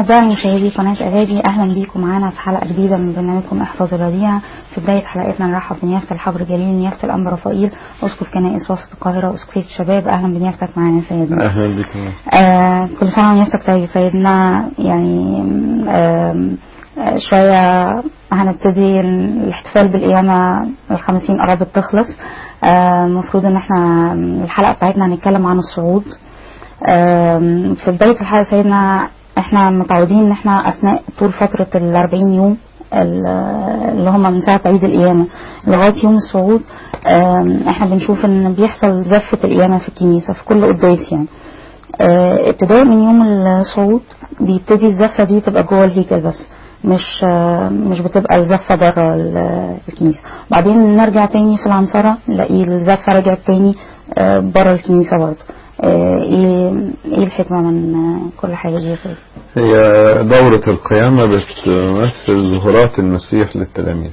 أعزائي مشاهدي قناة أغادي أهلا بيكم معانا في حلقة جديدة من برنامجكم احفظ الرضيع في بداية حلقتنا نرحب بنيافة الحبر جليل نيافة الأنبا رفائيل أسقف كنائس وسط القاهرة أسقفية الشباب أهلا بنيافتك معانا يا سيدنا اهلا بك آه كل سنة ونيافتك طيب يا سيدنا يعني آه آه، شوية هنبتدي الاحتفال بالقيامة الخمسين قربت تخلص آه، المفروض ان احنا الحلقة بتاعتنا هنتكلم عن الصعود آم، في بداية الحلقة سيدنا احنا متعودين ان احنا اثناء طول فترة الاربعين يوم ال- اللي هم من ساعة عيد القيامة لغاية يوم الصعود آم، احنا بنشوف ان بيحصل زفة القيامة في الكنيسة في كل قداس يعني آه، ابتداء من يوم الصعود بيبتدي الزفة دي تبقى جوه الهيكل بس مش آه، مش بتبقى الزفة بره ال- الكنيسة بعدين نرجع تاني في العنصرة نلاقي الزفة رجعت تاني آه، بره الكنيسة برضه آه، ايه ايه الحكمة من آه، كل حاجة دي يا سيدي؟ هي دورة القيامة بتمثل ظهورات المسيح للتلاميذ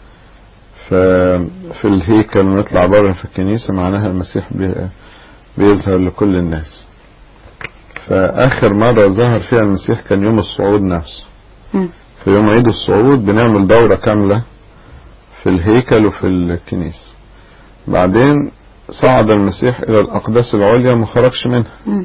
ففي الهيكل ونطلع بره في الكنيسة معناها المسيح بي- بيظهر لكل الناس فآخر مرة ظهر فيها المسيح كان يوم الصعود نفسه مم. في يوم عيد الصعود بنعمل دورة كاملة في الهيكل وفي الكنيسة بعدين صعد المسيح إلى الأقداس العليا ما خرجش منها مم.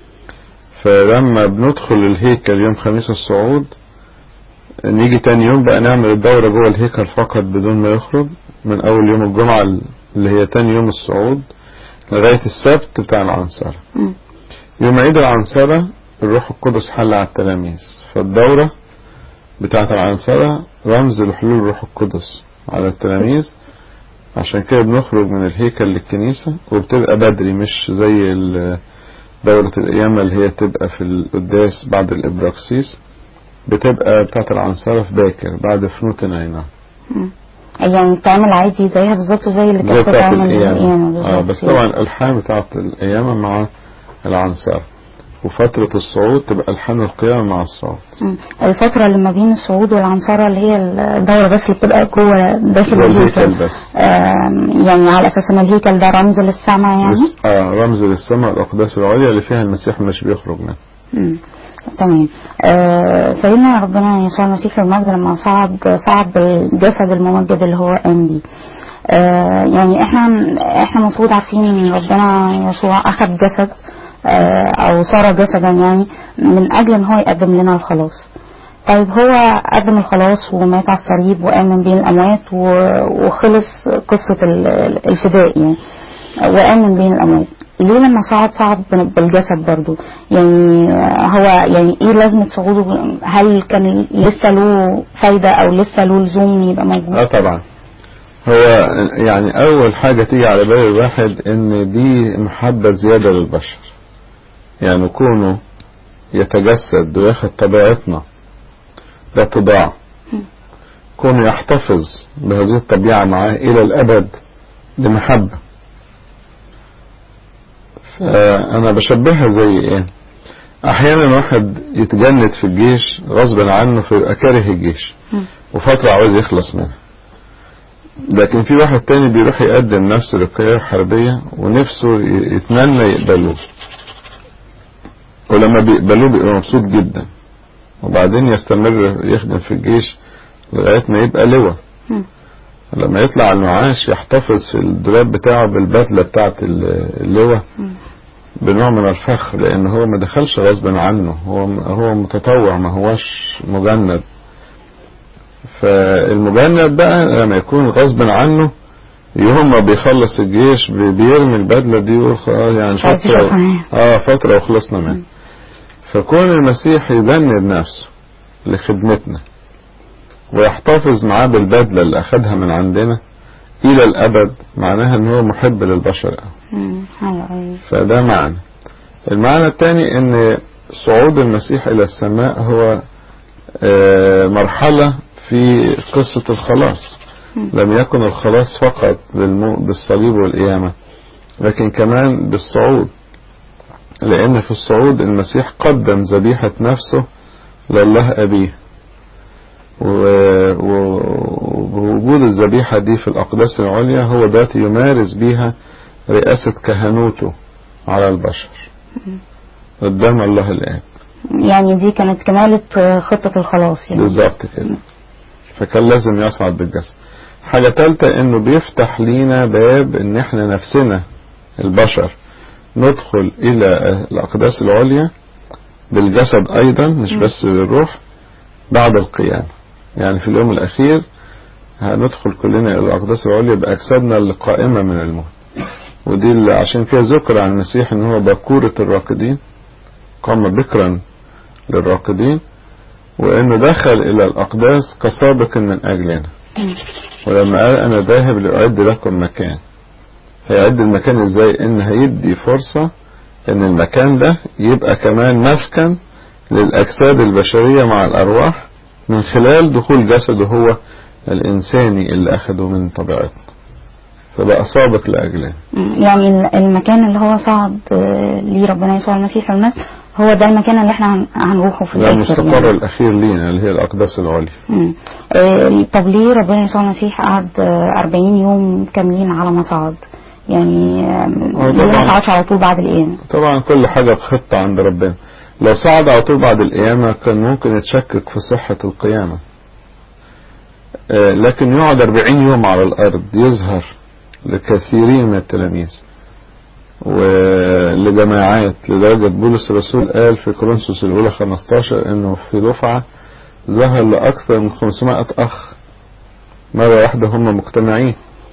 فلما بندخل الهيكل يوم خميس الصعود نيجي تاني يوم بقى نعمل الدورة جوه الهيكل فقط بدون ما يخرج من أول يوم الجمعة اللي هي تاني يوم الصعود لغاية السبت بتاع العنصرة مم. يوم عيد العنصرة الروح القدس حل على التلاميذ فالدورة بتاعة العنصرة رمز لحلول الروح القدس على التلاميذ عشان كده بنخرج من الهيكل للكنيسة وبتبقى بدري مش زي ال- دورة القيامة اللي هي تبقى في القداس بعد الإبراكسيس بتبقى بتاعة العنصرة في باكر بعد فنوت العينة مم. يعني بتعمل عادي زيها بالظبط زي اللي زي كانت بتاعة بتعمل القيامة القيامة آه بالظبط بس طبعا الألحان بتاعة القيامة مع العنصرة وفترة الصعود تبقى ألحان القيامة مع الصعود مم. الفترة اللي ما بين الصعود والعنصرة اللي هي الدورة بس اللي بتبقى جوه داخل جوه الهيكل الهيكل بس آم، يعني على اساس ان الهيكل ده رمز للسماء يعني بس- اه رمز للسماء الأقداس العليا اللي فيها المسيح مش بيخرج منها مم. تمام آه سيدنا ربنا يسوع المسيح في المجد لما صعد صعد بالجسد الممجد اللي هو قام بيه آه يعني احنا احنا المفروض عارفين ان ربنا يسوع اخذ جسد آه او صار جسدا يعني من اجل ان هو يقدم لنا الخلاص طيب هو قدم الخلاص ومات على الصليب وقام من بين الاموات و- وخلص قصه ال- الفداء يعني وقام من بين الاموات ليه لما صعد صعد بن- بالجسد برضو يعني هو يعني ايه لازمة صعوده هل كان لسه له فايدة او لسه له لزوم يبقى موجود اه طبعا هو يعني أول حاجة تيجي على بال الواحد إن دي محبة زيادة للبشر يعني كونه يتجسد وياخد طبيعتنا ده طباع كونه يحتفظ بهذه الطبيعة معاه إلى الأبد دي محبة فأنا بشبهها زي إيه أحيانا واحد يتجند في الجيش غصبا عنه فيبقى كاره الجيش مم. وفترة عاوز يخلص منها لكن في واحد تاني بيروح يقدم نفسه للقيادة الحربية ونفسه ي- يتمنى يقبلوه ولما بيقبلوه بيبقى مبسوط جدا وبعدين يستمر يخدم في الجيش لغاية ما يبقى لواء مم. لما يطلع على المعاش يحتفظ في الدولاب بتاعه بالبدلة بتاعت ال- اللواء مم. بنوع من الفخر لان هو ما دخلش غصبا عنه هو هو متطوع ما هوش مجند فالمجند بقى لما يكون غصبا عنه يوم ما بيخلص الجيش بي- بيرمي البدلة دي ويقول خلاص يعني مش عايز فترة يشوفها. اه فترة وخلصنا منها فكون المسيح يبند نفسه لخدمتنا ويحتفظ معاه بالبدلة اللي أخدها من عندنا إلى الأبد معناها إن هو محب للبشر أوي مم. أيوة، أيوة. فده معنى المعنى الثاني ان صعود المسيح الى السماء هو آه، مرحلة في قصة الخلاص مم. لم يكن الخلاص فقط بالمو- بالصليب والقيامة لكن كمان بالصعود لأن في الصعود المسيح قدم ذبيحة نفسه لله أبيه و- و- ووجود الذبيحة دي في الأقداس العليا هو ذات يمارس بيها رئاسة كهنوته على البشر قدام الله الآب يعني دي كانت كمالة آه، خطة الخلاص يعني بالظبط كده فكان لازم يصعد بالجسد حاجة تالتة انه بيفتح لينا باب ان احنا نفسنا البشر ندخل الى الاقداس العليا بالجسد ايضا مش م. بس بالروح بعد القيامة يعني في اليوم الاخير هندخل كلنا الى الاقداس العليا باجسادنا اللي قائمة من الموت ودي اللي عشان كده ذكر عن المسيح ان هو بكورة الراقدين قام بكرا للراقدين وانه دخل الى الاقداس كسابق من اجلنا م. ولما قال انا ذاهب لاعد لكم مكان هيعد المكان ازاي ان هيدي فرصة ان المكان ده يبقى كمان مسكن للاجساد البشرية مع الارواح من خلال دخول جسده هو الانساني اللي اخده من طبيعتنا فبقى سابق لاجلنا م. يعني ال- المكان اللي هو صعد آه، ليه ربنا يسوع المسيح والناس هو ده المكان اللي احنا هن- هنروحه في ده الآخر المستقر يعني. الاخير لينا اللي هي الاقداس العليا مم. آه، طب ليه ربنا يسوع المسيح قعد آه، 40 يوم كاملين على ما صعد يعني آه، ليه ما طبعاً. صعدش على طول بعد القيامة طبعا كل حاجة بخطة عند ربنا لو صعد على طول بعد القيامة كان ممكن يتشكك في صحة القيامة آه، لكن يقعد 40 يوم على الأرض يظهر لكثيرين من التلاميذ ولجماعات لدرجة بولس الرسول قال في كورنثوس الأولى 15 إنه في دفعة ظهر لأكثر من 500 أخ مرة واحدة هم مجتمعين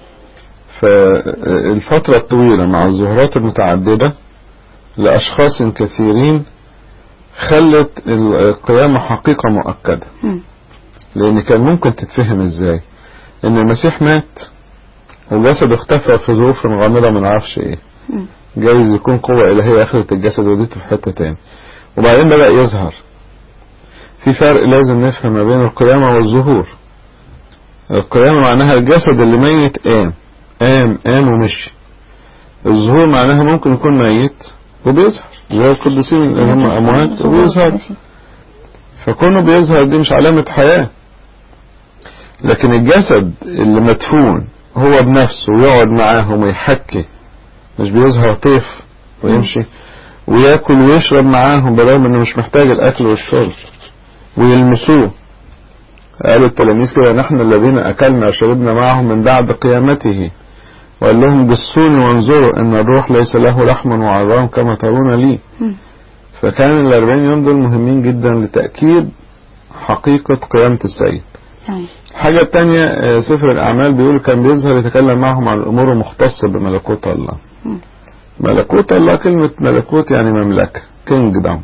فالفترة الطويلة مع الظهورات المتعددة لأشخاص كثيرين خلت القيامة حقيقة مؤكدة مم. لأن كان ممكن تتفهم إزاي إن المسيح مات وجسده اختفى في ظروف غامضة ما نعرفش إيه مم. جايز يكون قوة إلهية أخذت الجسد وديته في حتة تاني وبعدين بدأ يظهر في فرق لازم نفهم ما بين القيامة والظهور القيامة معناها الجسد اللي ميت قام قام قام ومشي الظهور معناها ممكن يكون ميت وبيظهر زي القديسين اللي هم أموات وبيظهر فكونه بيظهر دي مش علامة حياة لكن الجسد اللي مدفون هو بنفسه ويقعد معاهم ويحكي مش بيظهر طيف ويمشي وياكل ويشرب معاهم بالرغم انه مش محتاج الاكل والشرب ويلمسوه قال التلاميذ كده نحن الذين اكلنا وشربنا معهم من بعد قيامته وقال لهم جسوني وانظروا ان الروح ليس له لحم وعظام كما ترون لي مم. فكان الأربعين يوم دول مهمين جدا لتأكيد حقيقة قيامة السيد تمام. الحاجة التانية آه، سفر الأعمال بيقول كان بيظهر يتكلم معهم عن الأمور المختصة بملكوت الله مم. ملكوت الله كلمة ملكوت يعني مملكة كينجدم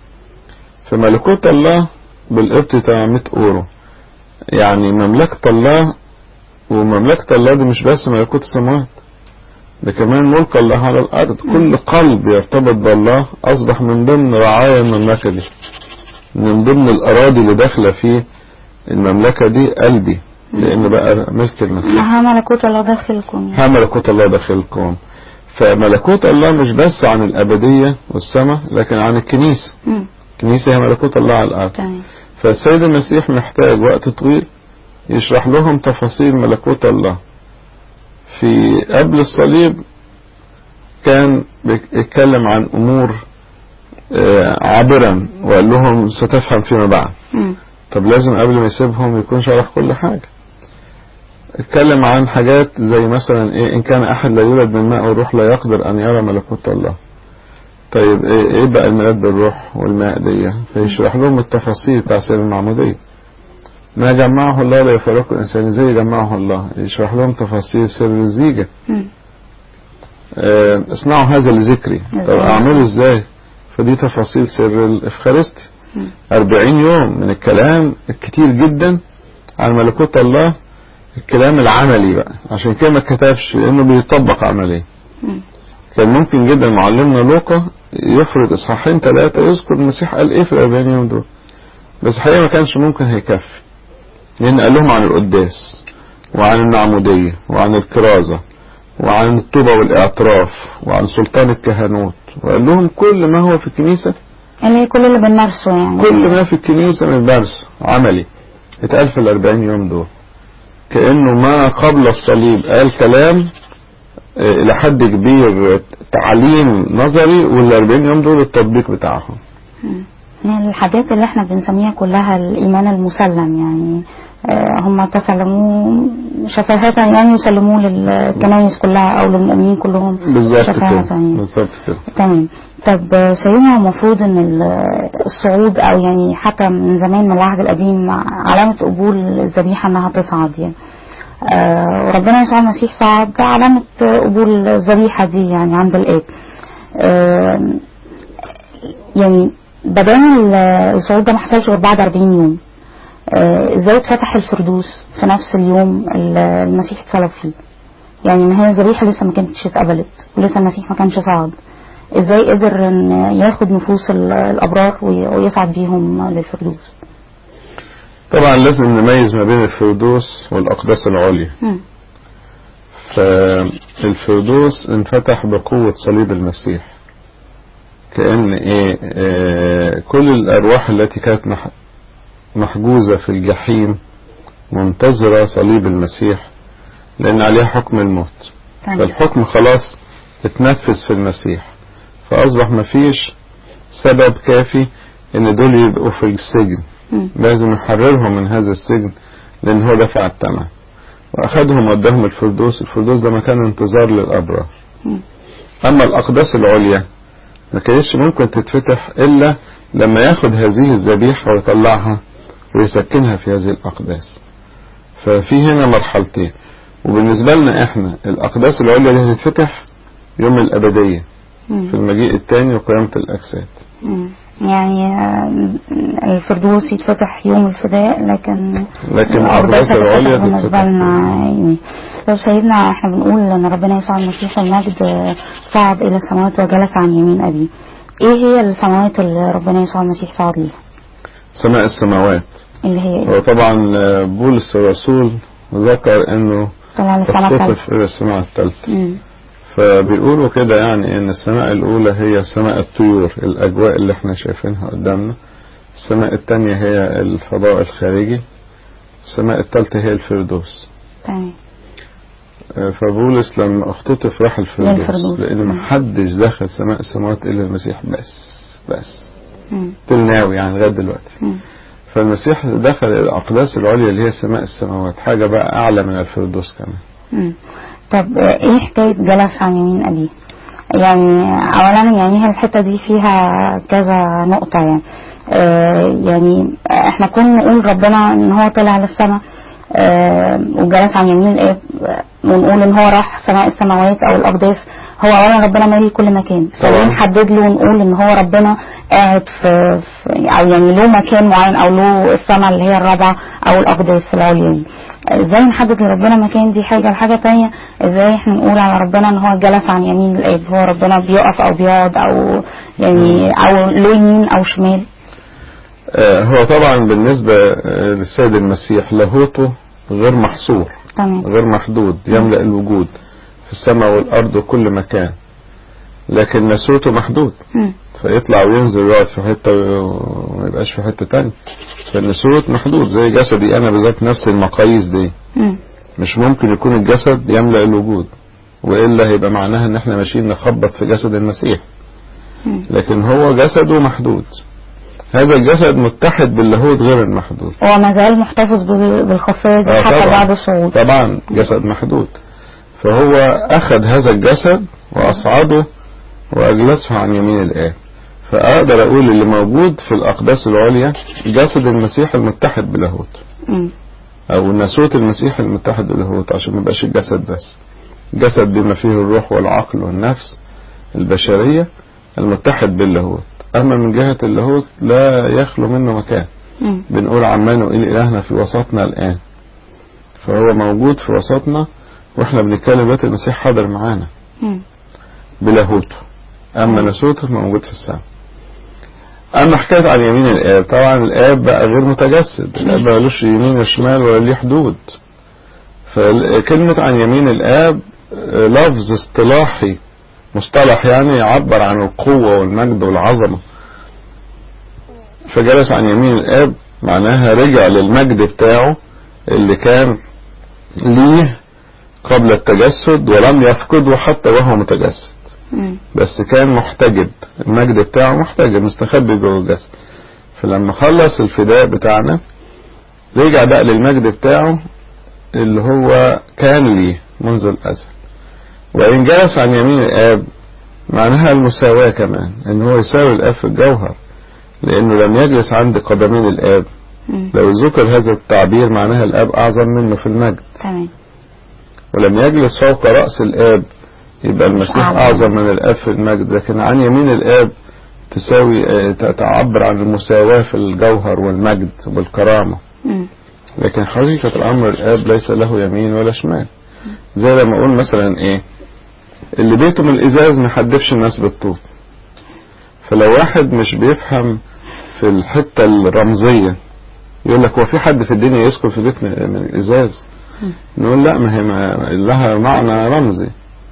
فملكوت الله بالقبط بتاع 100 أورو يعني مملكة الله ومملكة الله دي مش بس ملكوت السماوات ده كمان ملك الله على الأرض كل قلب يرتبط بالله أصبح من ضمن رعايا المملكة دي من ضمن الأراضي اللي داخلة في المملكة دي قلبي لأن بقى ملك المسيح ها ملكوت الله داخلكم ها ملكوت الله داخلكم فملكوت الله مش بس عن الأبدية والسماء لكن عن الكنيسة مم. الكنيسة هي ملكوت الله على الأرض تمام فالسيد المسيح محتاج وقت طويل يشرح لهم تفاصيل ملكوت الله في قبل الصليب كان بيتكلم عن أمور آه، عابرا وقال لهم ستفهم فيما بعد مم. طب لازم قبل ما يسيبهم يكون شرح كل حاجة اتكلم عن حاجات زي مثلا ايه ان كان احد لا يولد من ماء والروح لا يقدر ان يرى ملكوت الله طيب ايه, ايه بقى الميلاد بالروح والماء دي فيشرح لهم التفاصيل بتاع سر المعمودية ما جمعه الله لا يفرقه الانسان ازاي جمعه الله يشرح لهم تفاصيل سر الزيجة مم. اه اصنعوا هذا لذكري طب إزاي؟ اعمله ازاي فدي تفاصيل سر الافخارستي مم. أربعين يوم من الكلام الكتير جدا عن ملكوت الله الكلام العملي بقى عشان كده ما اتكتبش لانه بيطبق عمليا مم. كان ممكن جدا معلمنا لوقا يفرض اصحاحين ثلاثة يذكر المسيح قال ايه في الأربعين يوم دول بس الحقيقة ما كانش ممكن هيكفي لان قال لهم عن القداس وعن المعمودية وعن الكرازة وعن التوبة والاعتراف وعن سلطان الكهنوت وقال لهم كل ما هو في الكنيسة اللي هي كل اللي بنمارسه يعني كل ما في الكنيسة من درس عملي اتقال في الأربعين يوم دول كأنه ما قبل الصليب قال كلام آه، إلى حد كبير تعليم نظري والأربعين يوم دول التطبيق بتاعهم مم. من الحاجات اللي احنا بنسميها كلها الإيمان المسلم يعني آه، هم تسلموه شفاهة يعني يسلموه للكنائس كلها أو للمؤمنين كلهم بالظبط شفاهة كده يعني. بالظبط كده تمام طب آه، سيدنا المفروض ان ال- الصعود او يعني حتى من زمان من العهد القديم علامة قبول الذبيحة انها تصعد يعني آه وربنا يسوع المسيح صعد علامة قبول الذبيحة دي يعني عند الآب آه يعني بدل الصعود ده ما حصلش غير بعد 40 يوم آه، ازاي اتفتح الفردوس في نفس اليوم اللي المسيح اتصلب فيه يعني ما هي الذبيحه لسه ما كانتش اتقبلت ولسه المسيح ما كانش صعد ازاي قدر ان ياخد نفوس ال- الابرار وي- ويصعد بيهم للفردوس طبعا لازم نميز ما بين الفردوس والأقداس العليا مم. فالفردوس انفتح بقوة صليب المسيح كأن ايه آه كل الأرواح التي كانت مح- محجوزة في الجحيم منتظرة صليب المسيح لأن عليها حكم الموت تمام فالحكم خلاص اتنفذ في المسيح فأصبح مفيش سبب كافي ان دول يبقوا في السجن مم. لازم يحررهم من هذا السجن لان هو دفع الثمن واخدهم وداهم الفردوس الفردوس ده مكان انتظار للابرار مم. اما الاقداس العليا ما كانتش ممكن تتفتح الا لما ياخد هذه الذبيحه ويطلعها ويسكنها في هذه الاقداس ففي هنا مرحلتين وبالنسبه لنا احنا الاقداس العليا دي هتتفتح يوم الابديه مم. في المجيء الثاني وقيامه الاجساد مم. يعني آه، الفردوس يتفتح يوم الفداء لكن لكن الأقداس الاقداس العليا هتتفتح بالنسبة تتفتح لنا يعني لو سيدنا احنا بنقول ان ربنا يسوع المسيح المجد آه، صعد الى السماوات وجلس عن يمين ابيه ايه هي السماوات اللي ربنا يسوع المسيح صعد ليها سماء السماوات اللي هي هو ايه طبعا بولس الرسول ذكر انه طلع للسماء الثالثة تختطف الى السماء الثالثة مم. فبيقولوا كده يعني ان السماء الاولى هي سماء الطيور الاجواء اللي احنا شايفينها قدامنا السماء الثانية هي الفضاء الخارجي السماء الثالثة هي الفردوس تمام آه، فبولس لما اختطف راح الفردوس للفردوس. لان مم. محدش دخل سماء السماوات الا المسيح بس بس مم. تلناوي يعني لغايه دلوقتي مم. فالمسيح دخل الأقداس العليا اللي هي سماء السماوات حاجة بقى أعلى من الفردوس كمان مم. طب آه، ايه حكاية جلس عن يمين ابيه يعني اولا يعني هي الحتة دي فيها كذا نقطة يعني آه يعني احنا كنا نقول ربنا ان هو طلع للسماء آه وجلس عن يمين الاب آه، ونقول ان هو راح سماء السماوات او الاقداس هو اولا ربنا مالي كل مكان طبعا. فليه نحدد له ونقول ان هو ربنا قاعد في, في او يعني له مكان معين او له السماء اللي هي الرابعه او الاقداس العليا دي ازاي نحدد لربنا مكان دي حاجه الحاجه تانية ازاي احنا نقول على ربنا ان هو جلس عن يمين الاب هو ربنا بيقف او بيقعد او يعني او له يمين او شمال آه، هو طبعا بالنسبة آه، للسيد المسيح لاهوته غير محصور تمام غير محدود يملأ الوجود في السماء والأرض وكل مكان لكن نسوته محدود مم. فيطلع وينزل ويقعد في حتة وما يبقاش في حتة تانية فالنسوت محدود زي جسدي أنا بالذات نفس المقاييس دي مم. مش ممكن يكون الجسد يملأ الوجود وإلا هيبقى معناها إن إحنا ماشيين نخبط في جسد المسيح مم. لكن هو جسده محدود هذا الجسد متحد باللاهوت غير المحدود هو ما زال محتفظ بال- بالخاصيه دي آه، حتى طبعاً. بعد الصعود طبعا جسد محدود فهو أخذ هذا الجسد وأصعده وأجلسه عن يمين الآب فأقدر أقول اللي موجود في الأقداس العليا جسد المسيح المتحد بلاهوت مم. أو ناسوت المسيح المتحد بلاهوت عشان ما يبقاش الجسد بس جسد بما فيه الروح والعقل والنفس البشرية المتحد باللاهوت أما من جهة اللاهوت لا يخلو منه مكان مم. بنقول عمان وإل إلهنا في وسطنا الآن فهو موجود في وسطنا واحنا بنتكلم دلوقتي المسيح حاضر معانا مم. بلاهوته اما ناسوته موجود في السماء اما حكايه عن يمين الاب طبعا الاب بقى غير متجسد الاب ملوش يمين وشمال ولا ليه حدود فكلمه عن يمين الاب آه، لفظ اصطلاحي مصطلح يعني يعبر عن القوه والمجد والعظمه فجلس عن يمين الاب معناها رجع للمجد بتاعه اللي كان ليه قبل التجسد ولم يفقده حتى وهو متجسد مم. بس كان محتجب المجد بتاعه محتجب مستخبي جوه الجسد فلما خلص الفداء بتاعنا رجع بقى للمجد بتاعه اللي هو كان ليه منذ الأزل وإن جلس عن يمين الآب معناها المساواة كمان إن هو يساوي الآب في الجوهر لأنه لم يجلس عند قدمين الآب مم. لو ذكر هذا التعبير معناها الآب أعظم منه في المجد تمام ولم يجلس فوق رأس الآب يبقى المسيح أعظم. أعظم من الآب في المجد لكن عن يمين الآب تساوي آه، تعبر عن المساواة في الجوهر والمجد والكرامة مم. لكن حقيقة الأمر الآب ليس له يمين ولا شمال زي لما أقول مثلا إيه اللي بيته من الإزاز ما يحدفش الناس بالطوب فلو واحد مش بيفهم في الحتة الرمزية يقول لك هو في حد في الدنيا يسكن في بيت من من الإزاز مم. نقول لا ما هي ما لها معنى رمزي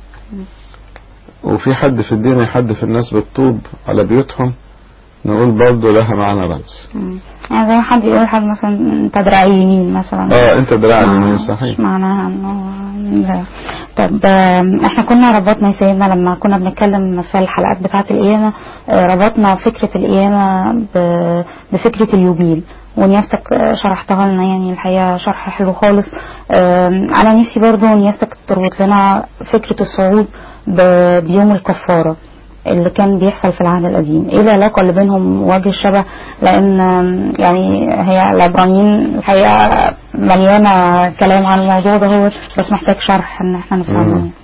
وفي حد في الدنيا يحدف الناس بالطوب على بيوتهم نقول برضه لها معنى رمزي مم. يعني زي حد يقول حد مثلا انت دراع يمين مثلا اه انت دراع آه، اليمين صحيح مش معناها انه لا. طب آم، احنا كنا ربطنا يا سيدنا لما كنا بنتكلم في الحلقات بتاعة القيامة آه، ربطنا فكرة القيامة ب- بفكرة اليوبيل ونياستك آه، شرحتها لنا يعني الحقيقة شرح حلو خالص آم، انا نفسي برضو نياستك تربط لنا فكرة الصعود ب- بيوم الكفارة اللي كان بيحصل في العهد القديم ايه العلاقة اللي بينهم وجه الشبه لان آم، يعني هي العبرانيين الحقيقة مليانة كلام عن الموضوع ده هو بس محتاج شرح ان احنا نفهمه مم.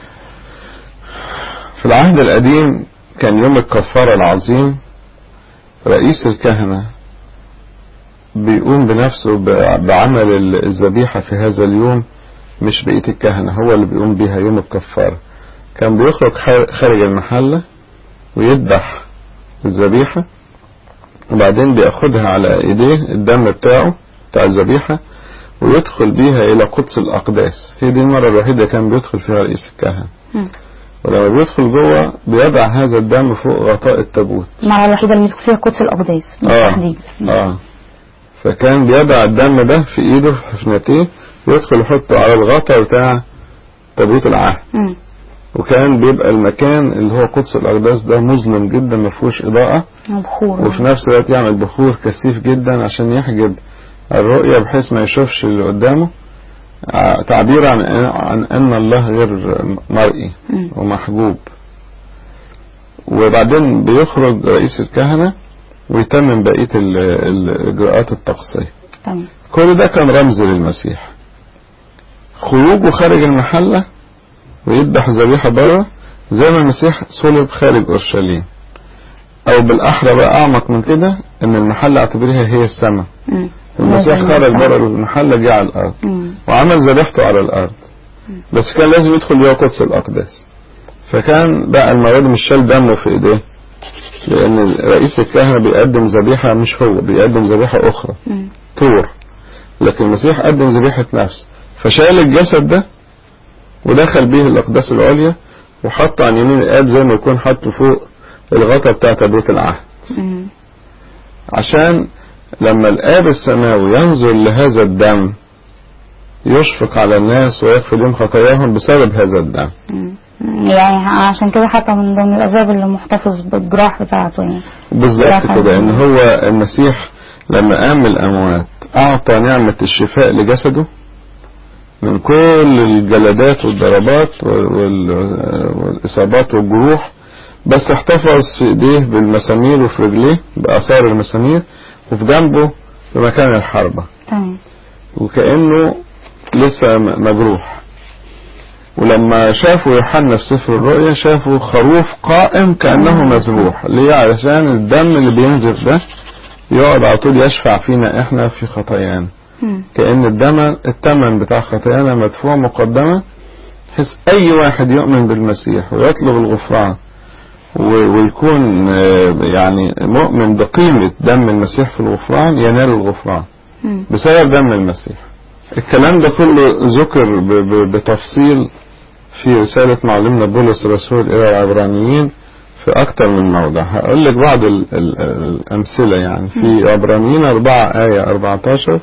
في العهد القديم كان يوم الكفارة العظيم رئيس الكهنة بيقوم بنفسه ب- بعمل ال- الذبيحة في هذا اليوم مش بقية الكهنة هو اللي بيقوم بيها يوم الكفارة كان بيخرج خار- خارج المحلة ويذبح الذبيحة وبعدين بياخدها على ايديه الدم بتاعه بتاع الذبيحة ويدخل بيها الى قدس الاقداس هي دي المرة الوحيدة كان بيدخل فيها رئيس الكهنة مم. ولما بيدخل جوه بيضع هذا الدم فوق غطاء التابوت المرة الوحيدة اللي يدخل فيها قدس الأقداس بالتحديد اه فكان بيضع الدم ده في ايده في حفنتيه ويدخل يحطه على الغطاء بتاع تابوت العهد مم. وكان بيبقى المكان اللي هو قدس الاقداس ده مظلم جدا ما فيهوش اضاءه بخور وفي نفس الوقت يعمل بخور كثيف جدا عشان يحجب الرؤية بحيث ما يشوفش اللي قدامه ع- تعبير عن عن ان الله غير مرئي مم. ومحجوب وبعدين بيخرج رئيس الكهنة ويتمم بقية ال- الإجراءات الطقسية تمام كل ده كان رمز للمسيح خروجه خارج المحلة ويذبح ذبيحة بره زي ما المسيح صلب خارج أورشليم أو بالأحرى بقى أعمق من كده إن المحلة اعتبرها هي السماء مم. المسيح لازم خرج يسمع. بره المحلة جه على الأرض مم. وعمل ذبيحته على الأرض بس كان لازم يدخل جوه قدس الأقداس فكان بقى المرة دي مش شال دمه في إيديه لأن رئيس الكهنة بيقدم ذبيحة مش هو بيقدم ذبيحة أخرى مم. طور لكن المسيح قدم ذبيحة نفس فشال الجسد ده ودخل بيه الأقداس العليا وحطه عن يمين الآب زي ما يكون حطه فوق الغطا بتاع تابوت العهد مم. عشان لما الآب السماوي ينظر لهذا الدم يشفق على الناس ويغفر لهم خطاياهم بسبب هذا الدم مم. يعني عشان كده حتى من ضمن الأسباب اللي محتفظ بالجراح بتاعته يعني بالظبط لا كده ان حول. هو المسيح لما قام من الاموات اعطى نعمة الشفاء لجسده من كل الجلدات والضربات وال- والاصابات والجروح بس احتفظ في ايديه بالمسامير وفي رجليه باثار المسامير وفي جنبه في مكان الحربة تمام وكأنه لسه م- مجروح ولما شافوا يوحنا في سفر الرؤيا شافوا خروف قائم كأنه مذبوح ليه علشان الدم اللي بينزف ده يقعد على طول يشفع فينا احنا في خطايانا مم. كأن الدم الثمن بتاع خطايانا مدفوع مقدمة بحيث أي واحد يؤمن بالمسيح ويطلب الغفران و- ويكون آه، يعني مؤمن بقيمة دم المسيح في الغفران ينال الغفران مم. بسبب دم المسيح الكلام ده كله ذكر ب- ب- بتفصيل في رسالة معلمنا بولس الرسول إلى العبرانيين في أكتر من موضع هقول لك بعض ال ال الأمثلة يعني في عبرانيين 4 آية 14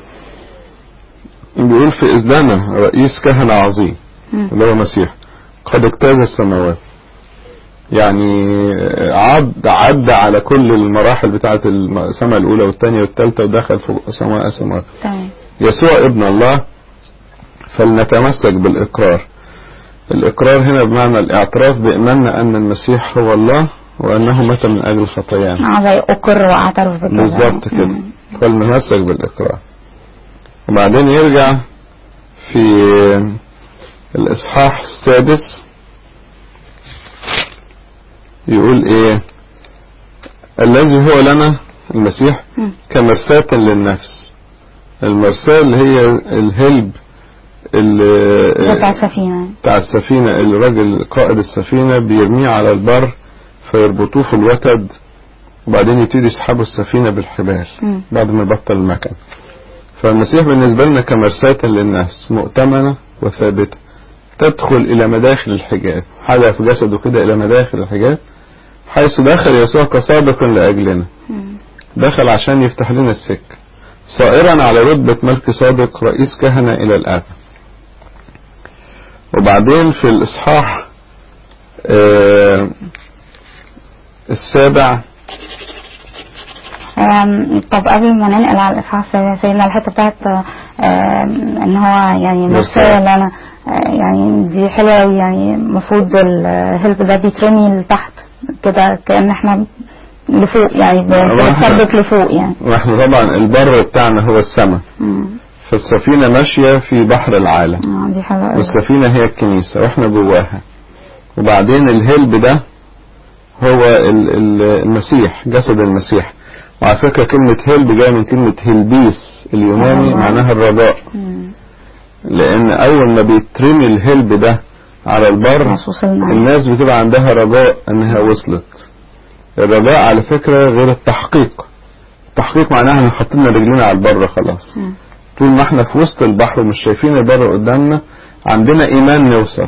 بيقول في إذ رئيس كهنة عظيم مم. اللي هو المسيح قد اجتاز السماوات يعني عد عدى على كل المراحل بتاعة السماء الأولى والثانية والثالثة ودخل فوق سماء سماء تمام يسوع ابن الله فلنتمسك بالإقرار الإقرار هنا بمعنى الاعتراف بإيماننا أن المسيح هو الله وأنه مات من أجل خطايانا اه زي اقر واعترف بكده بالظبط كده مم. فلنتمسك بالإقرار وبعدين يرجع في الإصحاح السادس يقول إيه الذي هو لنا المسيح مم. كمرساة للنفس المرساة اللي هي الهلب اللي بتاع السفينة بتاع السفينة الراجل قائد السفينة بيرميه على البر فيربطوه في الوتد وبعدين يبتدي يسحبوا السفينة بالحبال مم. بعد ما يبطل المكن فالمسيح بالنسبة لنا كمرساة للنفس مؤتمنة وثابتة تدخل إلى مداخل الحجاب حاجة في جسده كده إلى مداخل الحجاب حيث دخل يسوع كسابق لأجلنا مم. دخل عشان يفتح لنا السكة صائرا على رتبة ملك صادق رئيس كهنة إلى الآب وبعدين في الإصحاح آه السابع آم، طب قبل ما ننقل على الاصحاح السابع سيدنا الحته بتاعت آم، ان هو يعني مرسال. مرسال اللي انا آه، يعني دي حلوه قوي يعني المفروض الهلب ده بيترمي لتحت كده كان احنا لفوق يعني ب- هو إحنا- بنثبت لفوق يعني واحنا طبعا البر بتاعنا هو السماء مم. فالسفينة ماشية في بحر العالم اه دي حلوه قوي والسفينة هي الكنيسة واحنا جواها وبعدين الهلب ده هو ال- ال- المسيح جسد المسيح وعلى فكرة كلمة هلب جاية من كلمة هلبيس اليوناني آه. معناها الرجاء مم. لأن أول ما بيترمي الهلب ده على البر خلاص وصلنا الناس بتبقى عندها رجاء انها وصلت الرجاء على فكرة غير التحقيق التحقيق معناها ان حطينا رجلينا على البر خلاص مم. طول ما احنا في وسط البحر ومش شايفين البر قدامنا عندنا ايمان نوصل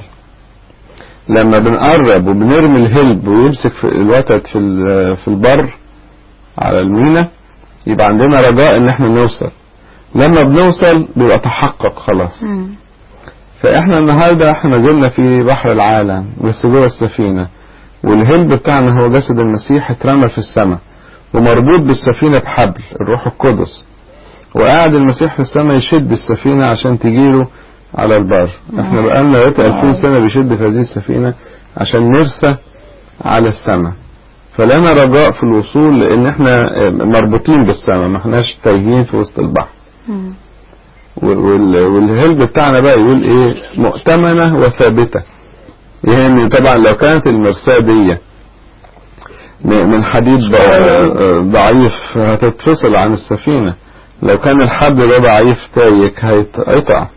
لما بنقرب وبنرمي الهلب ويمسك في الوتد في ال- في البر على المينا يبقى عندنا رجاء ان احنا نوصل لما بنوصل بيبقى تحقق خلاص مم. فاحنا النهارده احنا ما زلنا في بحر العالم بس جوه السفينه والهلب بتاعنا هو جسد المسيح اترمى في السماء ومربوط بالسفينه بحبل الروح القدس وقاعد المسيح في السماء يشد السفينه عشان تجيله على البر احنا بقالنا دلوقتي 2000 سنه بيشد في هذه السفينه عشان نرسى على السماء فلنا رجاء في الوصول لان احنا مربوطين بالسماء ما احناش تايهين في وسط البحر مم. وال- والهلب بتاعنا بقى يقول ايه مؤتمنة وثابتة يعني طبعا لو كانت المرساة دي م- من حديد ض- ضعيف هتتفصل عن السفينة لو كان الحبل ده ضعيف تايك هيتقطع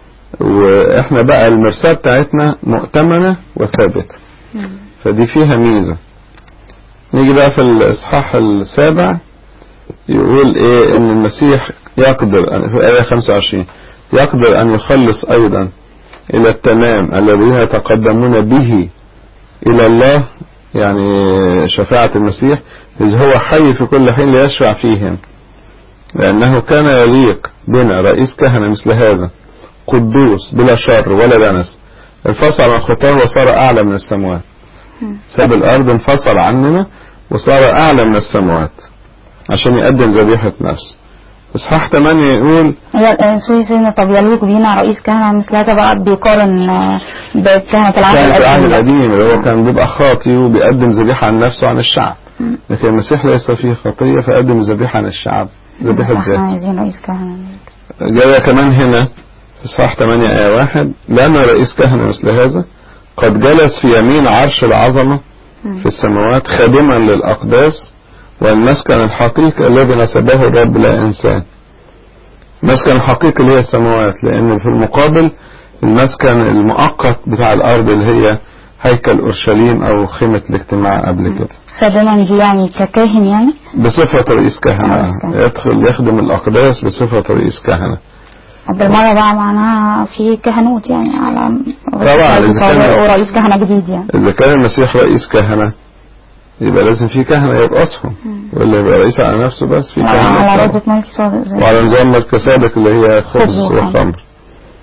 واحنا بقى المرساة بتاعتنا مؤتمنة وثابتة مم. فدي فيها ميزة نيجي بقى في الإصحاح السابع يقول إيه إن المسيح يقدر أن- في آية 25 يقدر أن يخلص أيضا إلى التمام الذين يتقدمون به إلى الله يعني شفاعة المسيح إذ هو حي في كل حين ليشفع فيهم لأنه كان يليق بنا رئيس كهنة مثل هذا قدوس بلا شر ولا دنس انفصل عن الخطاه وصار أعلى من السماوات مم. ساب الأرض انفصل عننا وصار أعلى من السماوات عشان يقدم ذبيحة نفس إصحاح 8 يقول هي آه، سوري سيدنا طب يليق بينا رئيس كهنة مثل هذا بقى بيقارن آه، بكهنة العهد كان في العهد القديم القديم اللي هو كان بيبقى خاطي وبيقدم ذبيحة عن نفسه عن الشعب مم. لكن المسيح ليس فيه خطية فقدم ذبيحة عن الشعب ذبيحة احنا ذات عايزين رئيس كهنة جاية كمان هنا في إصحاح 8 آية 1 لنا رئيس كهنة مثل هذا قد جلس في يمين عرش العظمة مم. في السماوات خادما للأقداس والمسكن الحقيقي الذي نسبه الرب لا إنسان المسكن الحقيقي اللي هي السماوات لأن في المقابل المسكن المؤقت بتاع الأرض اللي هي هيكل أورشليم أو خيمة الاجتماع قبل كده خادما دي يعني ككاهن يعني بصفة رئيس كهنة رئيس كهنة. يدخل يخدم الأقداس بصفة رئيس كهنة بالمرة بقى معناها في كهنوت يعني على طبعا، إذا كان- ورئيس كهنة جديد يعني إذا كان المسيح رئيس كهنة يبقى لازم في كهنة يرقصهم ولا يبقى رئيس على نفسه بس في كهنة على طبعا. رتبة ملك صادق زي وعلى نظام ملك صادق اللي هي خبز خبز وخمر. وخمر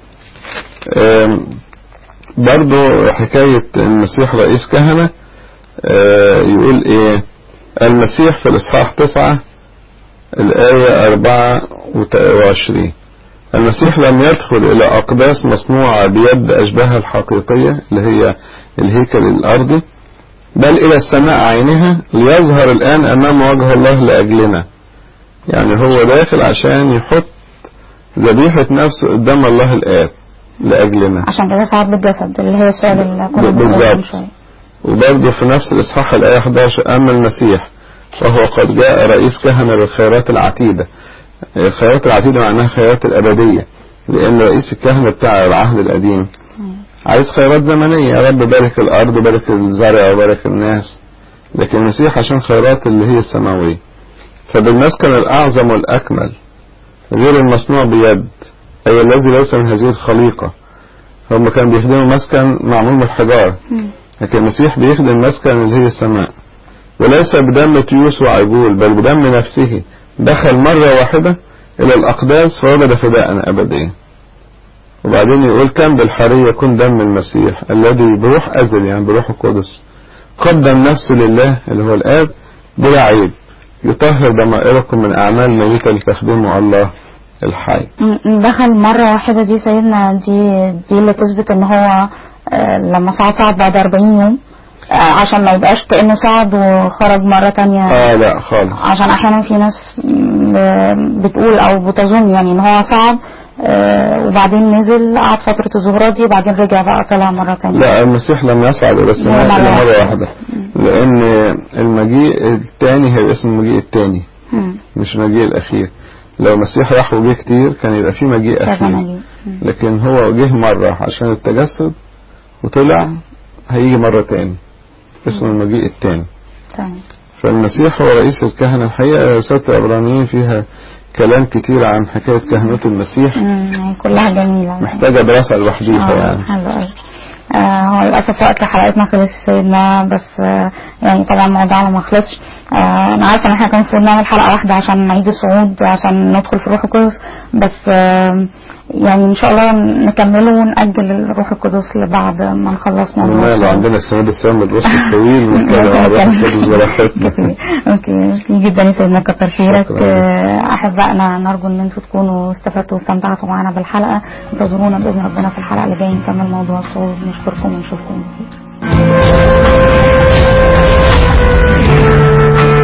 أم، برضو حكاية المسيح رئيس كهنة آه يقول ايه المسيح في الاصحاح تسعة الآية أربعة وعشرين المسيح لم يدخل إلى أقداس مصنوعة بيد أشباهها الحقيقية اللي هي الهيكل الأرضي بل إلى السماء عينها ليظهر الآن أمام وجه الله لأجلنا يعني هو داخل عشان يحط ذبيحة نفسه قدام الله الآب لأجلنا عشان كده صعب بالجسد اللي هي السؤال اللي كنا بنقوله من بالظبط شوية. وبرضه في نفس الإصحاح الآية 11 أما المسيح فهو قد جاء رئيس كهنة بالخيرات العتيدة الخيرات العتيدة معناها خيرات الأبدية لأن رئيس الكهنة بتاع العهد القديم عايز خيرات زمنية يا رب بارك الأرض بارك الزرع وبارك الناس لكن المسيح عشان خيرات اللي هي السماوية فبالمسكن الأعظم والأكمل غير المصنوع بيد أي الذي ليس من هذه الخليقة هم كانوا بيخدموا مسكن معمول من الحجارة مم. لكن المسيح بيخدم مسكن اللي هي السماء وليس بدم تيوس وعجول بل بدم نفسه دخل مرة واحدة إلى الأقداس فوجد فداء أبديا وبعدين يقول كم بالحري يكون دم المسيح الذي بروح أزل يعني بروح القدس قدم نفسه لله اللي هو الآب بلا عيب يطهر ضمائركم من أعمال ميتة لتخدموا الله الحي م- دخل مرة واحدة دي سيدنا دي دي اللي تثبت ان هو آه، لما صعد صعد بعد 40 يوم آه، عشان ما يبقاش كأنه صعد وخرج مرة تانية آه لا خالص عشان احيانا في ناس م- بتقول او بتظن يعني ان هو صعد آه، وبعدين نزل قعد فترة الظهرات دي وبعدين رجع بقى طلع مرة تانية لا المسيح لم يصعد إلى السماء مرة إلا مرة واحدة. واحدة لأن المجيء الثاني هي اسم المجيء الثاني مم. مش المجيء الأخير لو المسيح راح وجه كتير كان يبقى في مجيء كذا أخير مجيء. مم. لكن هو جه مرة عشان التجسد وطلع هيجي مرة تاني اسم المجيء التاني تمام فالمسيح هو رئيس الكهنة الحقيقة رسالة العبرانيين فيها كلام كتير عن حكاية كهنوت المسيح مم، يعني كلها جميلة محتاجة دراسة لوحديها آه، يعني حلو قوي آه هو للأسف وقت حلقتنا خلص سيدنا بس آه يعني طبعا موضوعنا ما خلصش آه أنا عارفة إن إحنا كان المفروض نعمل حلقة واحدة عشان نعيد الصعود عشان ندخل في الروح القدس بس آه يعني إن شاء الله نكمله ونأجل الروح القدس لبعد ما نخلص موضوع وماله الصعود. عندنا السنة السام الرص الطويل ونتكلم عن الروح القدس براحتنا اوكي اوكي ميرسي جدا يا سيدنا كتر خيرك شكراً. آه، احبائنا نرجو ان انتم تكونوا استفدتوا واستمتعتوا معنا بالحلقه انتظرونا باذن ربنا في الحلقه اللي جايه نكمل موضوع الصعود نشكركم ونشوفكم